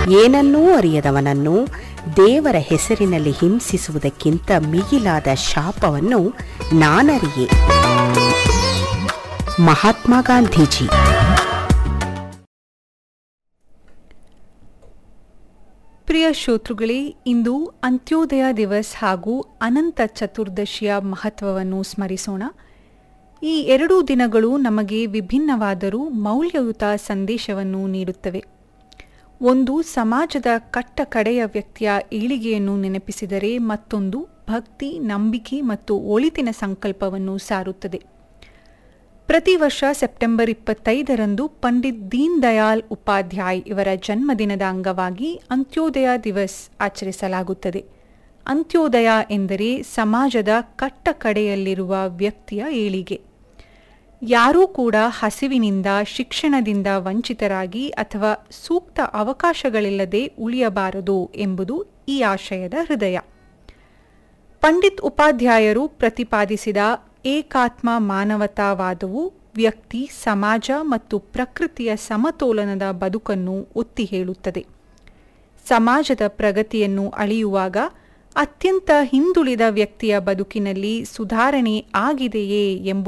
ಏನನ್ನೂ ಅರಿಯದವನನ್ನು ದೇವರ ಹೆಸರಿನಲ್ಲಿ ಹಿಂಸಿಸುವುದಕ್ಕಿಂತ ಮಿಗಿಲಾದ ಶಾಪವನ್ನು ನಾನರಿಯೆ ಮಹಾತ್ಮ ಗಾಂಧೀಜಿ ಪ್ರಿಯ ಶ್ರೋತೃಗಳೇ ಇಂದು ಅಂತ್ಯೋದಯ ದಿವಸ್ ಹಾಗೂ ಅನಂತ ಚತುರ್ದಶಿಯ ಮಹತ್ವವನ್ನು ಸ್ಮರಿಸೋಣ ಈ ಎರಡೂ ದಿನಗಳು ನಮಗೆ ವಿಭಿನ್ನವಾದರೂ ಮೌಲ್ಯಯುತ ಸಂದೇಶವನ್ನು ನೀಡುತ್ತವೆ ಒಂದು ಸಮಾಜದ ಕಟ್ಟ ಕಡೆಯ ವ್ಯಕ್ತಿಯ ಏಳಿಗೆಯನ್ನು ನೆನಪಿಸಿದರೆ ಮತ್ತೊಂದು ಭಕ್ತಿ ನಂಬಿಕೆ ಮತ್ತು ಒಳಿತಿನ ಸಂಕಲ್ಪವನ್ನು ಸಾರುತ್ತದೆ ಪ್ರತಿ ವರ್ಷ ಸೆಪ್ಟೆಂಬರ್ ಇಪ್ಪತ್ತೈದರಂದು ಪಂಡಿತ್ ದೀನ್ ದಯಾಳ್ ಉಪಾಧ್ಯಾಯ್ ಇವರ ಜನ್ಮದಿನದ ಅಂಗವಾಗಿ ಅಂತ್ಯೋದಯ ದಿವಸ್ ಆಚರಿಸಲಾಗುತ್ತದೆ ಅಂತ್ಯೋದಯ ಎಂದರೆ ಸಮಾಜದ ಕಟ್ಟ ಕಡೆಯಲ್ಲಿರುವ ವ್ಯಕ್ತಿಯ ಏಳಿಗೆ ಯಾರೂ ಕೂಡ ಹಸಿವಿನಿಂದ ಶಿಕ್ಷಣದಿಂದ ವಂಚಿತರಾಗಿ ಅಥವಾ ಸೂಕ್ತ ಅವಕಾಶಗಳಿಲ್ಲದೆ ಉಳಿಯಬಾರದು ಎಂಬುದು ಈ ಆಶಯದ ಹೃದಯ ಪಂಡಿತ್ ಉಪಾಧ್ಯಾಯರು ಪ್ರತಿಪಾದಿಸಿದ ಏಕಾತ್ಮ ಮಾನವತಾವಾದವು ವ್ಯಕ್ತಿ ಸಮಾಜ ಮತ್ತು ಪ್ರಕೃತಿಯ ಸಮತೋಲನದ ಬದುಕನ್ನು ಒತ್ತಿ ಹೇಳುತ್ತದೆ ಸಮಾಜದ ಪ್ರಗತಿಯನ್ನು ಅಳೆಯುವಾಗ ಅತ್ಯಂತ ಹಿಂದುಳಿದ ವ್ಯಕ್ತಿಯ ಬದುಕಿನಲ್ಲಿ ಸುಧಾರಣೆ ಆಗಿದೆಯೇ ಎಂಬುದು